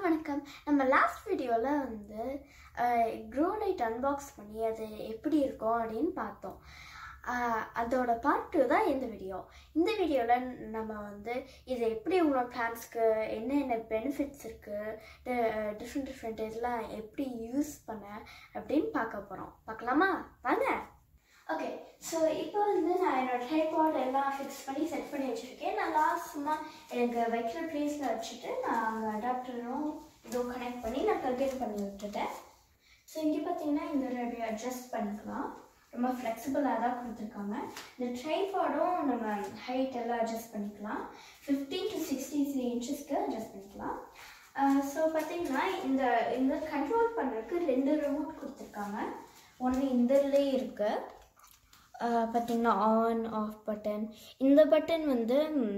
வணக்கம் நம்ம லாஸ்ட் வீடியோவில் வந்து க்ரோ லைட் அன்பாக்ஸ் பண்ணி அது எப்படி இருக்கும் அப்படின்னு பார்த்தோம் அஹ், அதோட பார்ட் டூ தான் இந்த வீடியோ இந்த வீடியோவில் நம்ம வந்து இது எப்படி உங்களோட பிளான்ஸ்க்கு என்னென்ன பெனிஃபிட்ஸ் இருக்குது டிஃப்ரெண்ட் டிஃப்ரெண்ட் இதெல்லாம் எப்படி யூஸ் பண்ண அப்படின்னு பார்க்க போகிறோம் பார்க்கலாமா வாங்க ஓகே ஸோ இப்போ வந்து நான் என்னோட ட்ரைபாட் எல்லாம் ஃபிக்ஸ் பண்ணி செட் பண்ணி வச்சுருக்கேன் நான் லாஸ்ட் சும்மா எனக்கு வைக்கிற ப்ளேஸில் வச்சுட்டு நான் அங்கே அடாப்டரும் இதுவும் கனெக்ட் பண்ணி நான் ப்ளக் பண்ணி விட்டுட்டேன் ஸோ இங்கே பார்த்தீங்கன்னா இந்த அப்படி அட்ஜஸ்ட் பண்ணிக்கலாம் ரொம்ப ஃப்ளெக்சிபிளாக தான் கொடுத்துருக்காங்க இந்த ட்ரைபாடும் நம்ம ஹைட் எல்லாம் அட்ஜஸ்ட் பண்ணிக்கலாம் ஃபிஃப்டீன் டு சிக்ஸ்டி த்ரீ இன்ச்சஸ்க்கு அட்ஜஸ்ட் பண்ணிக்கலாம் ஸோ பார்த்தீங்கன்னா இந்த இந்த கண்ட்ரோல் பண்ணுறதுக்கு ரெண்டு ரிமோட் கொடுத்துருக்காங்க ஒன்று இந்த இதுலேயே இருக்குது பார்த்தீங்கன்னா ஆன் ஆஃப் பட்டன் இந்த பட்டன் வந்து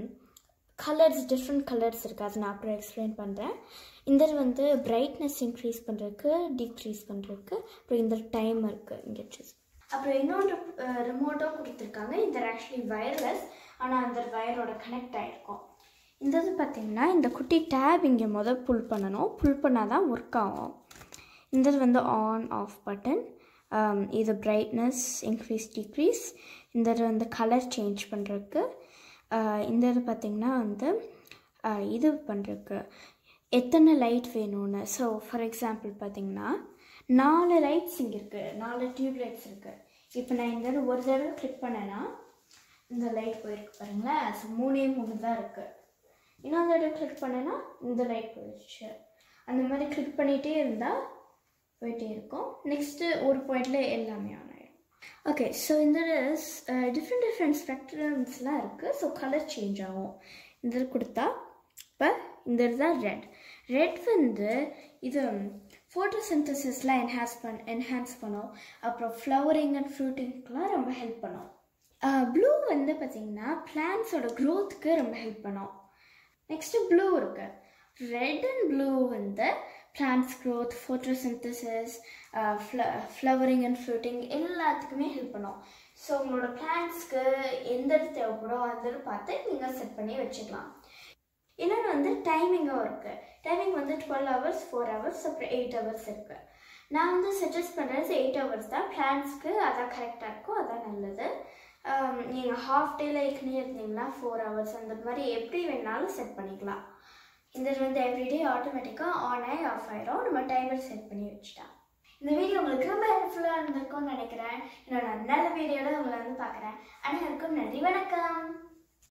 கலர்ஸ் டிஃப்ரெண்ட் கலர்ஸ் இருக்குது அதை நான் அப்புறம் எக்ஸ்பிளைன் பண்ணுறேன் இந்த இது வந்து பிரைட்னஸ் இன்க்ரீஸ் பண்ணுறதுக்கு டிக்ரீஸ் பண்ணுறதுக்கு அப்புறம் இந்த டைம் இருக்குது இங்கே சூஸ் அப்புறம் இன்னொரு ரிமோட்டும் கொடுத்துருக்காங்க இந்த ஆக்சுவலி வயர்லெஸ் ஆனால் அந்த வயரோட கனெக்ட் ஆகிருக்கும் இந்த இது பார்த்தீங்கன்னா இந்த குட்டி டேப் இங்கே மொதல் புல் பண்ணணும் புல் பண்ணால் தான் ஒர்க் ஆகும் இந்த இது வந்து ஆன் ஆஃப் பட்டன் இது பிரைட்னஸ் இன்க்ரீஸ் டிக்ரீஸ் இந்த இது வந்து கலர் சேஞ்ச் பண்ணுறதுக்கு இந்த இது பார்த்திங்கன்னா வந்து ஆஹ் இது பண்ணுறதுக்கு எத்தனை லைட் வேணும்னு ஸோ ஃபார் எக்ஸாம்பிள் பார்த்தீங்கன்னா நாலு லைட்ஸ் இங்கே இருக்குது நாலு டியூப் லைட்ஸ் இருக்குது இப்போ நான் இந்த இது ஒரு தடவை கிளிக் பண்ணேன்னா இந்த லைட் போயிருக்கு பாருங்களேன் ஸோ மூணே மூணு தான் இருக்குது இன்னொரு தடவை கிளிக் பண்ணேன்னா இந்த லைட் போயிடுச்சு அந்த மாதிரி கிளிக் பண்ணிகிட்டே இருந்தால் போயிட்டே இருக்கும் நெக்ஸ்ட்டு ஒரு பாயிண்டில் எல்லாமே ஆன் ஆகிடும் ஓகே ஸோ இந்த டிஃப்ரெண்ட் டிஃப்ரெண்ட் ஸ்பெக்ட்ரம்ஸ்லாம் இருக்குது ஸோ கலர் சேஞ்ச் ஆகும் இந்த இது கொடுத்தா இப்போ இந்த இதுதான் ரெட் ரெட் வந்து இது ஃபோட்டோசிந்தசிஸ்லாம் என்ஹான்ஸ் பண் என்ஹான்ஸ் பண்ணும் அப்புறம் ஃப்ளவரிங் அண்ட் ஃப்ரூட்டிங்க்கெலாம் ரொம்ப ஹெல்ப் பண்ணும் ப்ளூ வந்து பார்த்திங்கன்னா பிளான்ஸோட க்ரோத்துக்கு ரொம்ப ஹெல்ப் பண்ணும் நெக்ஸ்ட்டு ப்ளூ இருக்கு ரெட் அண்ட் ப்ளூ வந்து plants growth photosynthesis flowering and fruiting எல்லாத்துக்குமே ஹெல்ப் பண்ணும் ஸோ உங்களோட பிளான்ஸ்க்கு எந்த இது தேவைப்படோ அந்த இது பார்த்து நீங்கள் செட் பண்ணி வச்சுக்கலாம் இன்னொன்று வந்து டைமிங்கும் இருக்குது டைமிங் வந்து டுவெல் ஹவர்ஸ் ஃபோர் ஹவர்ஸ் அப்புறம் எயிட் ஹவர்ஸ் இருக்குது நான் வந்து சஜஸ்ட் பண்ணுறது எயிட் ஹவர்ஸ் தான் பிளான்ஸ்க்கு அதான் கரெக்டாக இருக்கும் அதான் நல்லது நீங்கள் ஹாஃப் டேல ஏற்கனவே இருந்தீங்கன்னா ஃபோர் ஹவர்ஸ் அந்த மாதிரி எப்படி வேணாலும் செட் பண்ணிக்கலாம் இந்த இது வந்து எவ்ரிடே ஆட்டோமேட்டிக்காக ஆன் ஆகி ஆஃப் ஆயிரும் நம்ம டைமர் செட் பண்ணி வச்சுட்டா இந்த வீடியோ உங்களுக்கு ரொம்ப ஹெல்ப்ஃபுல்லாக இருந்திருக்கும்னு நினைக்கிறேன் என்னோட நல்ல வீடியோட உங்களை வந்து பார்க்குறேன் அனைவருக்கும் நன்றி வணக்கம்